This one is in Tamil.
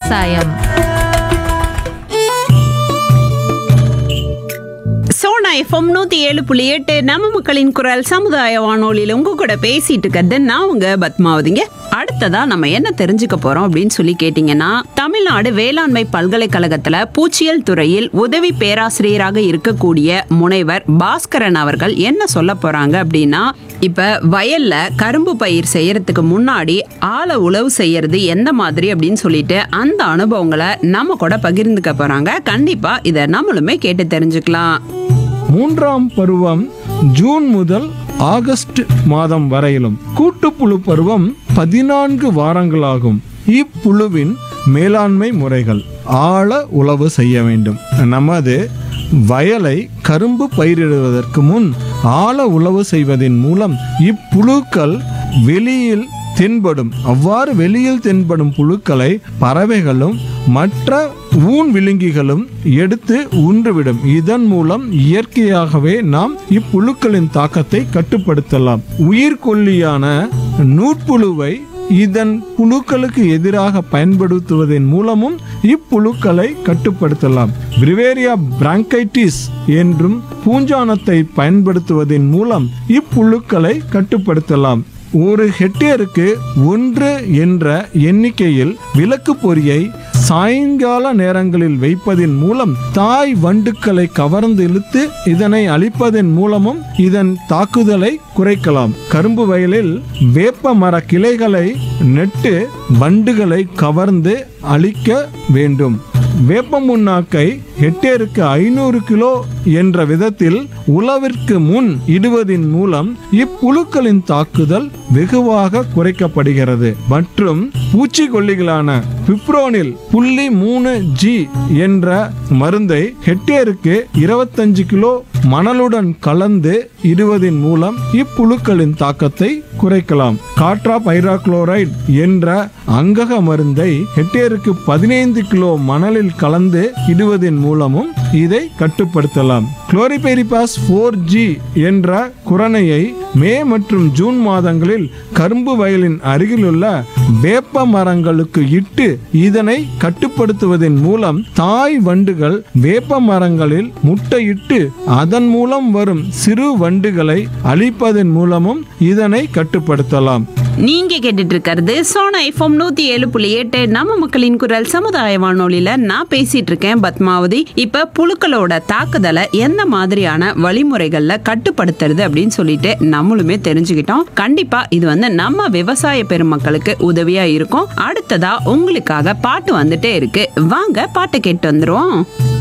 விவசாயம் சோனா எஃப்எம் நூத்தி ஏழு புள்ளி எட்டு நம்ம மக்களின் குரல் சமுதாய வானொலியில உங்க கூட பேசிட்டு இருக்கிறது நான் உங்க பத்மாவதிங்க அடுத்ததா நம்ம என்ன தெரிஞ்சுக்க போறோம் அப்படின்னு சொல்லி கேட்டீங்கன்னா தமிழ்நாடு வேளாண்மை பல்கலைக்கழகத்துல பூச்சியல் துறையில் உதவி பேராசிரியராக இருக்கக்கூடிய முனைவர் பாஸ்கரன் அவர்கள் என்ன சொல்ல போறாங்க அப்படின்னா இப்ப வயல்ல கரும்பு பயிர் செய்யறதுக்கு முன்னாடி ஆழ உழவு செய்யறது எந்த மாதிரி அப்படின்னு சொல்லிட்டு அந்த அனுபவங்களை நம்ம கூட பகிர்ந்துக்க போறாங்க கண்டிப்பா இதை நம்மளுமே கேட்டு தெரிஞ்சுக்கலாம் மூன்றாம் பருவம் ஜூன் முதல் ஆகஸ்ட் மாதம் வரையிலும் கூட்டுப்புழு பருவம் பதினான்கு வாரங்களாகும் இப்புழுவின் மேலாண்மை முறைகள் ஆழ உழவு செய்ய வேண்டும் நமது வயலை கரும்பு பயிரிடுவதற்கு முன் ஆழ உழவு செய்வதன் மூலம் இப்புழுக்கள் வெளியில் தென்படும் அவ்வாறு வெளியில் தென்படும் புழுக்களை பறவைகளும் மற்ற ஊன் விழுங்கிகளும் எடுத்து உன்றுவிடும் இதன் மூலம் இயற்கையாகவே நாம் இப்புழுக்களின் தாக்கத்தை கட்டுப்படுத்தலாம் உயிர்கொல்லியான நூற்புழுவை இதன் புழுக்களுக்கு எதிராக பயன்படுத்துவதன் மூலமும் இப்புழுக்களை கட்டுப்படுத்தலாம் பிரிவேரியா பிராங்கைட்டிஸ் என்றும் பூஞ்சானத்தை பயன்படுத்துவதன் மூலம் இப்புழுக்களை கட்டுப்படுத்தலாம் ஒரு ஹெக்டேருக்கு ஒன்று என்ற எண்ணிக்கையில் விளக்கு பொறியை சாயங்கால நேரங்களில் வைப்பதன் மூலம் தாய் வண்டுக்களை கவர்ந்து இழுத்து இதனை அழிப்பதன் மூலமும் இதன் தாக்குதலை குறைக்கலாம் கரும்பு வயலில் வேப்ப மர கிளைகளை நெட்டு வண்டுகளை கவர்ந்து அழிக்க வேண்டும் வேப்ப முன்னாக்கை ஹெக்டேருக்கு ஐநூறு கிலோ என்ற விதத்தில் உழவிற்கு முன் இடுவதின் மூலம் இப்புழுக்களின் தாக்குதல் வெகுவாக குறைக்கப்படுகிறது மற்றும் பூச்சிக்கொல்லிகளான பிப்ரோனில் புள்ளி மூணு ஜி என்ற மருந்தை ஹெக்டேருக்கு இருபத்தஞ்சு கிலோ மணலுடன் கலந்து இடுவதன் மூலம் இப்புழுக்களின் தாக்கத்தை குறைக்கலாம் காட்ரா பைராக்ளோரைட் என்ற அங்கக மருந்தை ஹெக்டேருக்கு பதினைந்து கிலோ மணலில் கலந்து இடுவதன் மூலமும் இதை கட்டுப்படுத்தலாம் குளோரிபெரிபாஸ் ஃபோர் ஜி என்ற குரணையை மே மற்றும் ஜூன் மாதங்களில் கரும்பு வயலின் அருகிலுள்ள வேப்ப மரங்களுக்கு இட்டு இதனை கட்டுப்படுத்துவதன் மூலம் தாய் வண்டுகள் வேப்ப மரங்களில் முட்டையிட்டு அதன் மூலம் வரும் சிறு வண்டுகளை அழிப்பதன் மூலமும் இதனை கட்டுப்படுத்தலாம் நீங்க கேட்டுட்டு இருக்கிறது சோனா எஃப்எம் நூத்தி ஏழு புள்ளி எட்டு நம்ம மக்களின் குரல் சமுதாய வானொலியில நான் பேசிட்டு இருக்கேன் பத்மாவதி இப்ப புழுக்களோட தாக்குதலை எந்த மாதிரியான வழிமுறைகள்ல கட்டுப்படுத்துறது அப்படின்னு சொல்லிட்டு நம்மளுமே தெரிஞ்சுக்கிட்டோம் கண்டிப்பா இது வந்து நம்ம விவசாய பெருமக்களுக்கு உதவியா இருக்கும் அடுத்ததா உங்களுக்காக பாட்டு வந்துட்டே இருக்கு வாங்க பாட்டு கேட்டு வந்துருவோம்